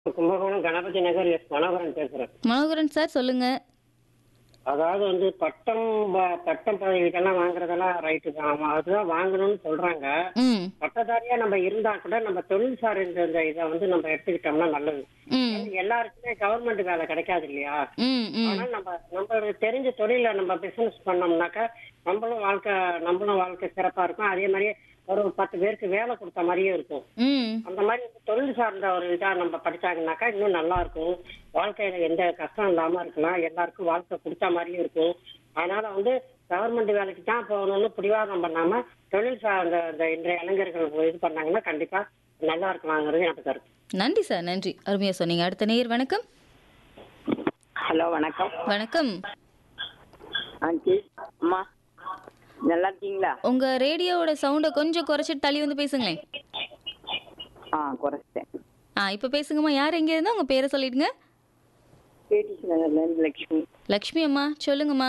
Kumbakonam Ganapathi Nagar S Manoharan பேசுறேன் Manoharan sir சொல்லுங்க அதாவது வந்து பட்டம் ப- பட்டம் பதவிக்கெல்லாம் வாங்குறதெல்லாம் ரைட்டு தான் ஆமா, அதுதான் வாங்கணும்னு சொல்றாங்க ம் பட்டதாரியா நம்ம இருந்தா கூட நம்ம தொழில் சார் இந்த இந்த இதை வந்து நம்ம எடுத்துக்கிட்டோம்னா நல்லது ம் எல்லாருக்குமே கவர்மெண்ட் வேலை கிடைக்காது இல்லையா ம் ம் ஆனா நம்ம நம்ம தெரிஞ்ச தொழில நம்ம பிசினஸ் பண்ணோம்னாக்கா நம்மளும் வாழ்க்கை நம்மளும் வாழ்க்கை சிறப்பா இருக்கும் அதே மாதிரி ஒரு பத்து பேருக்கு வேலை கொடுத்த மாதிரியும் இருக்கும் ம் அந்த மாதிரி தொழில் சார்ந்த ஒரு இதா நம்ம படிச்சாங்கனாக்கா இன்னும் நல்லா இருக்கும் வாழ்க்கையில எந்த கஷ்டம் இல்லாம இருக்கலாம் எல்லாருக்கும் வாழ்க்கை கொடுத்த மாதிரியும் இருக்கும் அதனால வந்து கவர்மெண்ட் வேலைக்கு தான் போகணும்னு பிடிவாதம் பண்ணாம தொழில் சார்ந்த இந்த இன்றைய இளைஞர்கள் இது பண்ணாங்கன்னா கண்டிப்பா நல்லா இருக்கலாங்கிறது எனக்கு கருத்து நன்றி சார் நன்றி அருமையா சொன்னீங்க அடுத்த நேயர் வணக்கம் ஹலோ வணக்கம் வணக்கம் ஆண்டி அம்மா நல்லா இருக்கீங்களா உங்க ரேடியோவோட சவுண்டை கொஞ்சம் குறைச்சிட்டு தள்ளி வந்து பேசுங்களேன் ஆ குறைச்சிட்டேன் ஆ இப்போ பேசுங்கம்மா யார் எங்கே இருந்தா உங்க பேரை சொல்லிடுங்க கேடிசி நகர்லேருந்து லட்சுமி லக்ஷ்மி அம்மா சொல்லுங்கம்மா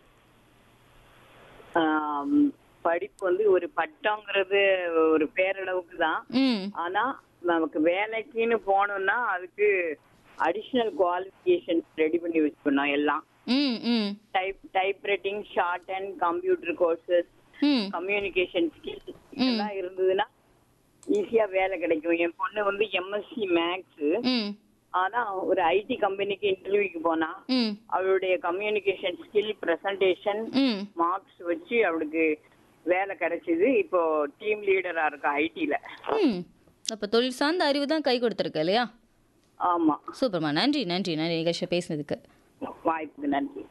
ஆம், படிப்பு வந்து ஒரு பட்டங்கிறது ஒரு பேரளவுக்கு தான் ம் ஆனா நமக்கு வேலைக்குன்னு போகணும்னா அதுக்கு அடிஷ்னல் குவாலிஃபிகேஷன்ஸ் ரெடி பண்ணி வச்சுக்கணும் எல்லாம் ம் ம் type typewriting shorthand computer courses ம் கம்யூனிகேஷன் ஸ்கில் இதெல்லாம் இருந்ததுன்னா ஈஸியா வேலை கிடைக்கும் என் பொண்ணு வந்து எம்எஸ்சி மேக்ஸ் ம் ஆனா ஒரு ஐடி கம்பெனிக்கு இன்டர்வியூக்கு போனா ம் அவளுடைய கம்யூனிகேஷன் ஸ்கில் பிரசன்டேஷன் ம் மார்க்ஸ் வச்சு அவளுக்கு வேலை கிடைச்சது இப்போ டீம் லீடரா இருக்கா ஐடில ம் அப்போ தொழில் சார்ந்த அறிவு தான் கை கொடுத்துருக்கு இல்லையா ஆமா சூப்பர்மா நன்றி நன்றி நன்றி நிகழ்ச்சியை பேசினதுக்கு வாய்ப்புக்கு நன்றி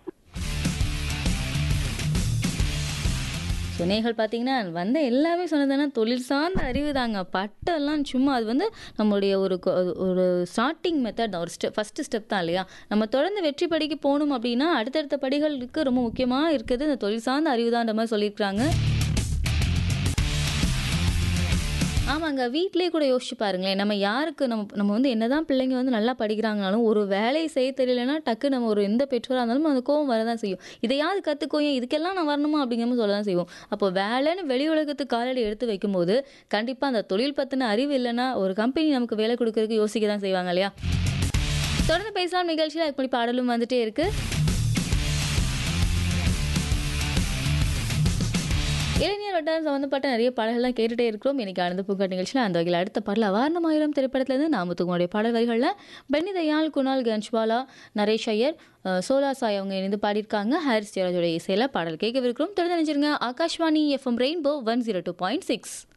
ஸோ நேர்கள் பார்த்தீங்கன்னா வந்த எல்லாமே சொன்னதுன்னா தொழில் சார்ந்த அறிவு தாங்க பட்டெல்லாம் சும்மா அது வந்து நம்மளுடைய ஒரு கொ- ஒரு ஸ்டார்டிங் மெத்தட் தான் ஒரு ஸ்டெப் ஃபஸ்ட்டு ஸ்டெப் தான் இல்லையா நம்ம தொடர்ந்து வெற்றி படிக்கு போகணும் அப்படின்னா அடுத்தடுத்த படிகளுக்கு ரொம்ப முக்கியமாக இருக்குது இந்த தொழில் சார்ந்த அறிவு தான்ற மாதிரி சொல்லியிருக்கிறாங்க ஆமாங்க வீட்டிலேயே கூட யோசிச்சு பாருங்களேன் நம்ம யாருக்கு நம்ம நம்ம வந்து என்னதான் பிள்ளைங்க வந்து நல்லா படிக்கிறாங்கனாலும் ஒரு வேலையை செய்ய தெரியலனா டக்கு நம்ம ஒரு எந்த பெற்றோராக இருந்தாலும் அந்த கோவம் வரதான் செய்யும் இதையாவது கற்றுக்கோயும் இதுக்கெல்லாம் நான் வரணுமா அப்படிங்கிற மாதிரி சொல்ல தான் செய்வோம் அப்போ வேலைன்னு வெளி உலகத்துக்கு காலடி எடுத்து வைக்கும்போது கண்டிப்பாக அந்த தொழில் பற்றின அறிவு இல்லைன்னா ஒரு கம்பெனி நமக்கு வேலை கொடுக்கறதுக்கு யோசிக்க தான் செய்வாங்க இல்லையா தொடர்ந்து பேசலாம் நிகழ்ச்சியில் இப்படி பாடலும் வந்துட்டே இருக்கு இளைஞர் வட்டாரம் சம்மந்தப்பட்ட நிறைய பாடல்கள்லாம் கேட்டுட்டே இருக்கிறோம் இன்னைக்கு ஆனந்த பூங்காட் நிகழ்ச்சியில் அந்த வகையில் அடுத்த பாடல் அவாரணமாயிரம் திரைப்படத்துலேருந்து நாமத்துக்குடைய பாடல் வரிகளில் பென்னி தயாள் குணால் கன்ஷ்வாலா நரேஷ் ஐயர் அஹ், சோலா சாய் அவங்க இணைந்து பாடியிருக்காங்க ஹாரிஸ் ஜெயராஜோட இசையில் பாடல் கேட்கவிருக்கிறோம் தொடர்ந்து நினைச்சிருங்க Akashvani FM rainbow one zero two point six